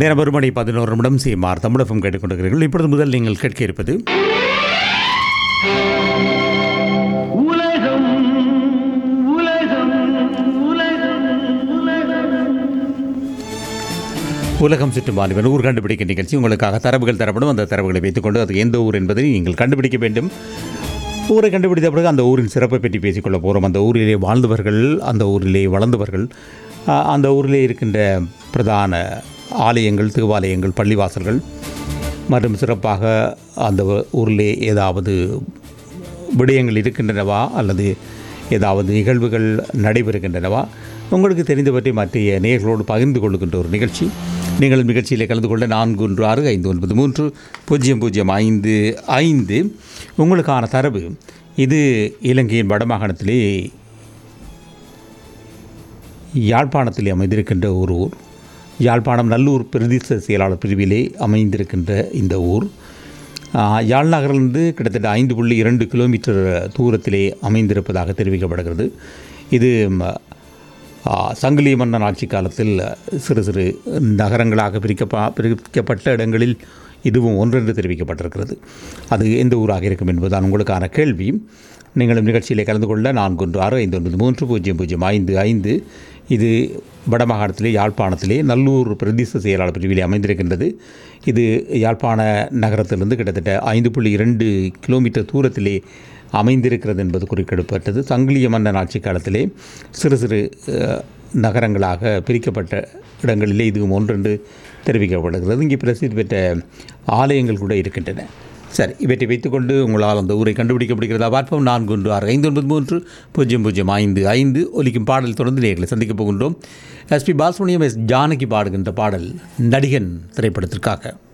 நேரம் ஒரு மணி பதினோரு நிமிடம் சிஎம்ஆர் தமிழகம் கேட்டுக்கொண்டிருக்கிறீர்கள் இப்பொழுது முதல் நீங்கள் கேட்க இருப்பது உலகம் உலகம் உலகம் உலகம் உலகம் சுற்றும் வாலிபன் ஊர் கண்டுபிடிக்க நிகழ்ச்சி உங்களுக்காக தரவுகள் தரப்படும் அந்த தரவுகளை வைத்துக்கொண்டு அது எந்த ஊர் என்பதை நீங்கள் கண்டுபிடிக்க வேண்டும் ஊரை கண்டுபிடித்த பிறகு அந்த ஊரின் சிறப்பை பற்றி பேசிக்கொள்ள போகிறோம் அந்த ஊரிலே வாழ்ந்தவர்கள் அந்த ஊரிலே வளர்ந்தவர்கள் ஆ, அந்த ஊரிலே இருக்கின்ற பிரதான ஆலயங்கள் தேவாலயங்கள் பள்ளிவாசல்கள் மற்றும் சிறப்பாக அந்த ஊரிலே ஏதாவது விடயங்கள் இருக்கின்றனவா அல்லது ஏதாவது நிகழ்வுகள் நடைபெறுகின்றனவா உங்களுக்கு தெரிந்தவற்றை மற்ற நேயர்களோடு பகிர்ந்து கொள்கின்ற ஒரு நிகழ்ச்சி நீங்கள் நிகழ்ச்சியில் கலந்து கொள்ள நான்கு ஒன்று ஆறு ஐந்து ஒன்பது மூன்று பூஜ்ஜியம் பூஜ்ஜியம் ஐந்து ஐந்து உங்களுக்கான தரவு இது இலங்கையின் வடமாகாணத்திலே யாழ்ப்பாணத்தில் அமைந்திருக்கின்ற ஒரு ஊர் யாழ்ப்பாணம் நல்லூர் பிரதேச செயலாளர் பிரிவிலே அமைந்திருக்கின்ற இந்த ஊர் ஆ, யாழ் நகரிலிருந்து கிட்டத்தட்ட ஐந்து புள்ளி இரண்டு கிலோமீட்டர் தூரத்திலே அமைந்திருப்பதாக தெரிவிக்கப்படுகிறது இது ம, ஆ, சங்கிலி மன்னன் ஆட்சி காலத்தில் சிறு சிறு நகரங்களாக பிரிக்கப்பா பிரிக்கப்பட்ட இடங்களில் இதுவும் ஒன்றென்று தெரிவிக்கப்பட்டிருக்கிறது அது எந்த ஊராக இருக்கும் என்பதுதான் உங்களுக்கான கேள்வி நீங்களும் நிகழ்ச்சியிலே கலந்து கொள்ள நான்கு ஒன்று ஆறு ஐந்து ஒன்பது மூன்று பூஜ்ஜியம் பூஜ்ஜியம் ஐந்து ஐந்து இது வடமாகாணத்திலே யாழ்ப்பாணத்திலே நல்லூர் பிரதேச செயலாளர் பிரிவிலே அமைந்திருக்கின்றது இது யாழ்ப்பாண நகரத்திலிருந்து கிட்டத்தட்ட ஐந்து புள்ளி இரண்டு கிலோமீட்டர் தூரத்திலே அமைந்திருக்கிறது என்பது குறிப்பிடப்பட்டது சங்கிலிய மன்னன் ஆட்சி காலத்திலே சிறு சிறு அஹ், நகரங்களாக பிரிக்கப்பட்ட இடங்களிலே இதுவும் ஒன்றென்று தெரிவிக்கப்படுகிறது இங்கே பிரசித்தி பெற்ற ஆலயங்கள் கூட இருக்கின்றன சரி இவற்றை வைத்துக்கொண்டு உங்களால் அந்த ஊரை கண்டுபிடிக்க முடிகிறதா பார்ப்போம் நான்கு ஒன்று ஆறு ஐந்து ஒன்பது மூன்று பூஜ்ஜியம் பூஜ்ஜியம் ஐந்து ஐந்து ஒலிக்கும் பாடல் தொடர்ந்து நேர்களை சந்திக்கப் போகின்றோம் எஸ்பி பாலசுப்ரமணியம் எஸ் ஜானகி பாடுகின்ற பாடல் நடிகன் திரைப்படத்திற்காக